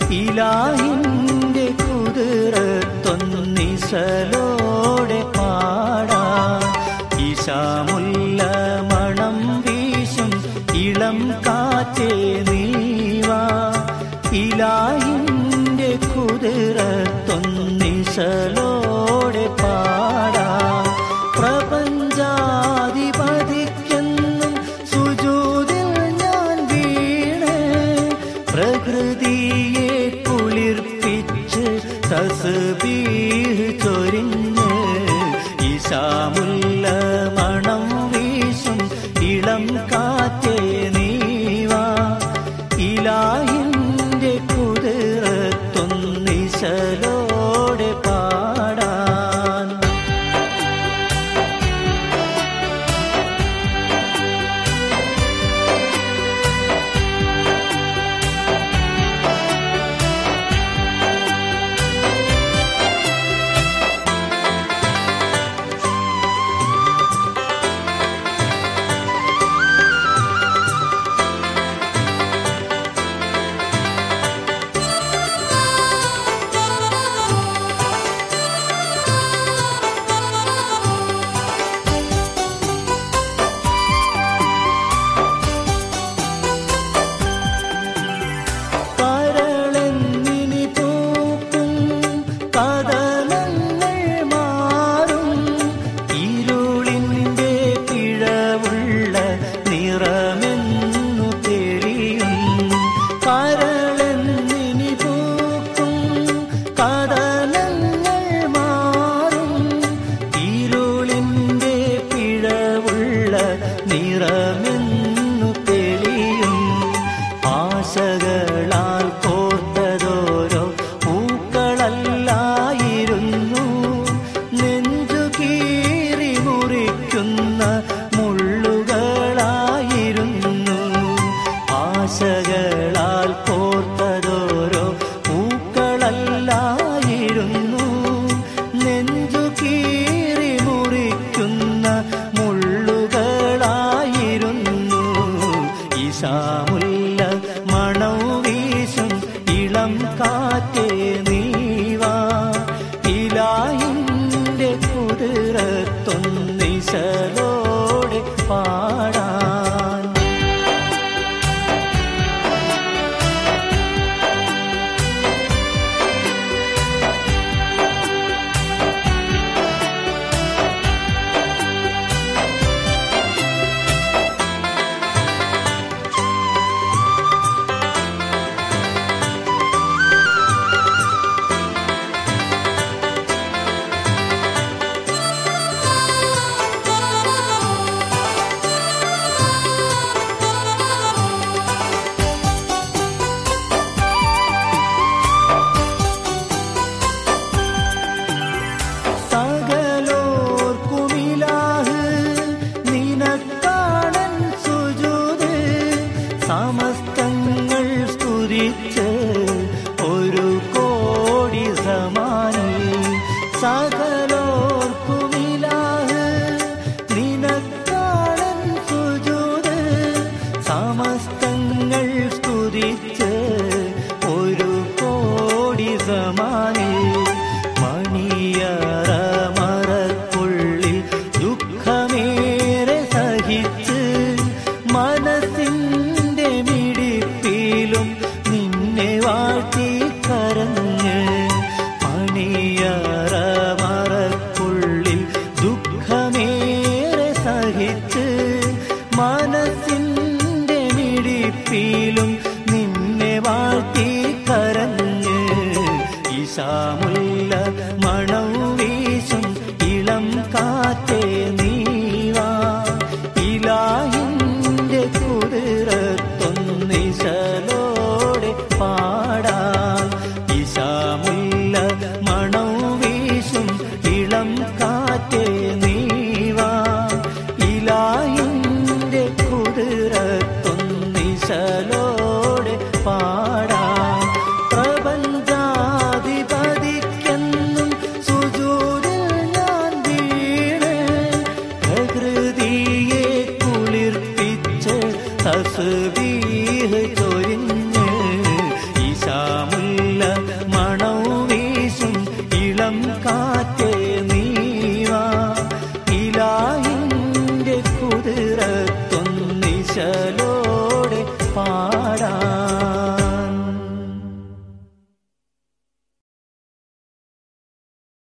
ഇലാഹിന്റെ കുതിരത്തൊന്നിസലോടെ പാടാൻ ഈശാമുല്ല മണം വീശും ഇളം കാറ്റേ നീവാ ഇലാഹിന്റെ കുതിരത്തൊന്നിസലോടെ പാടാൻ പ്രപഞ്ചാധിപതിക്കെന്നും സുജൂതിൽ ഞാൻ വീണ് പ്രകൃതിയെ കുളിർപ്പിച്ച് തസ്ബീഹ് ചൊരിഞ്ഞ് ഈശാമുല്ല മണം വീശും ഇളം കാറ്റേ നീവാ ഇലാഹിന്റെ കുതിരത്തൊന്നിശലോടെ പാടാൻ കരളെന്നിനി പൂക്കും കഥനങ്ങൾ മാറും ഇരുളിന്റെ പിഴവുള്ള നിറമെന്നു തെളിയും കരളെന്നിനി പൂക്കും കഥനങ്ങൾ മാറും ഇരുളിന്റെ പിഴവുള്ള നിറമെന്നു തെളിയും ആശകളാൽ കോർത്തതോരോ പൂക്കളല്ലായിരുന്നു നെഞ്ചു കീറി മുറിക്കുന്ന മുള്ളുകളായിരുന്നു ആശകളാൽ കോർത്തതോരോ പൂക്കളല്ലായിരുന്നു നെഞ്ചു കീറി മുറിക്കുന്ന മുള്ളുകളായിരുന്നു ഈശാമുല്ല മണൗ വീശും ഇളം കാറ്റേ നീവാ ഇലായിന്റെ കുതിരത്തൊന്നിശലോടെ പാടാൻ സകലോർക്കുമിലാഹ് നിനക്കാണൻ സുജൂത് സമസ്തങ്ങൾ സ്തുതിച്ച് ഒരു കോടി സമാനി സകലോർക്കുമിലാഹ് നിനക്കാണൻ സുജൂത് സമസ്തങ്ങൾ സ്തുതിച്ച് ഒരു കോടി സമാനി മണിയറ മറക്കുള്ളിൽ ദുഃഖമേറെ സഹിച്ച് മനസ്സിന്റെ മിടിപ്പിലും നിന്നെ വാഴ്ത്തി കരഞ്ഞ് മണിയറ മറക്കുള്ളിൽ ദുഃഖമേറെ സഹിച്ച് മനസ്സിന്റെ മിടിപ്പിലും നിന്നെ വാഴ്ത്തി കരഞ്ഞ് ഈശാമുൽ